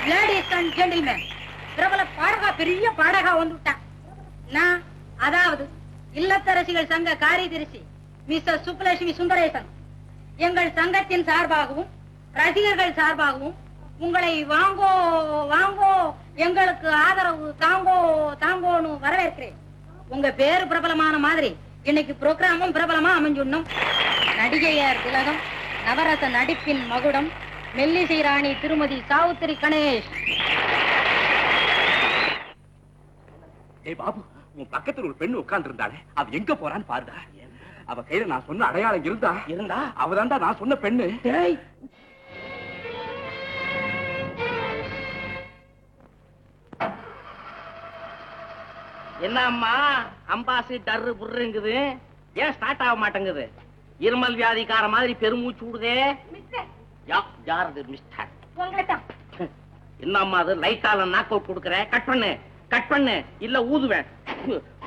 ladies and gentleman பிரபல பாடகா பெரிய பாடகா வந்துட்டான் நான் அதாவது இல்லத்தரசிகள் சங்க காரியதரிசி மிஸ்டர் சுப்புலட்சுமி சுந்தரேசன் எங்கள் சங்கத்தின் சார்பாகவும் ரசிகர்கள் சார்பாகவும் உங்களை வாங்கோ வாங்கோ எங்களுக்கு ஆதரவு தாங்கோ தாங்கோன்னு வரவேற்கிறேன் உங்க பேரு பிரபலமான மாதிரி இன்னைக்கு புரோகிராமும் பிரபலமா அமைஞ்சுடணும் நடிகையர் திலகம் நவரச நடிப்பின் மகுடம் மெல்லிசை ராணி திருமதி சாவுத்திரி கணேஷ் ஏய் பாபு உன் பக்கத்துல ஒரு பெண்ணு உட்கார்ந்து இருந்தாளே அவ எங்க போறான்னு பாருடா அவ கையில நான் சொன்ன அடையாளம் இருந்தா இருந்தா அவதான்டா நான் சொன்ன பெண்ணு என்னம்மா அம்பாசி டர்ரு புர்ருங்குது ஏன் ஸ்டார்ட் ஆக மாட்டேங்குது இருமல் வியாதிக்கார மாதிரி பெருமூச்சு விடுதே யா யாரது மிஸ்டர் என்னம்மா அது லைட்டால நாக் அவுட் கொடுக்குற கட் பண்ணு கட் பண்ணு இல்ல ஊதுவேன்